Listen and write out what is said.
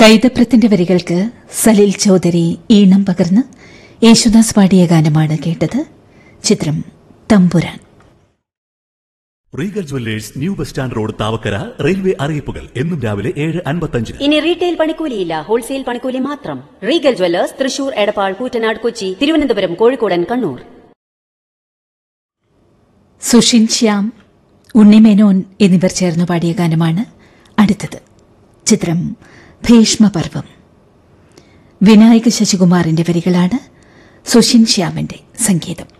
കൈതപ്രത്തിന്റെ വരികൾക്ക് സലിൽ ചൌധരി ഈണം പകർന്ന് യേശുദാസ് പാടിയ ഗാനമാണ് കേട്ടത് ചിത്രം Thampuran Regal jewellers new bus stand road Thavakkara railway അറിയിപ്പുകൾ എന്നും രാവിലെ ഏഴ് അൻപത്തഞ്ചിന് ഇനി റീറ്റെയിൽ പണിക്കൂലിയില്ല ഹോൾസെയിൽ പണിക്കൂലി മാത്രം റീഗൽ ജ്വല്ലേഴ്സ് തൃശൂർ എടപ്പാൾ കൂറ്റനാട് കൊച്ചി തിരുവനന്തപുരം കോഴിക്കോടൻ കണ്ണൂർ സുഷിൻ ശ്യാം ഉണ്ണിമേനോൻ എന്നിവർ ചേർന്ന് പാടിയ ഗാനമാണ് അടുത്തത് ചിത്രം ഭീഷ്മപർവം വിനായക ശശികുമാറിന്റെ വരികളാണ് സുഷിൻ ശ്യാമിന്റെ സംഗീതം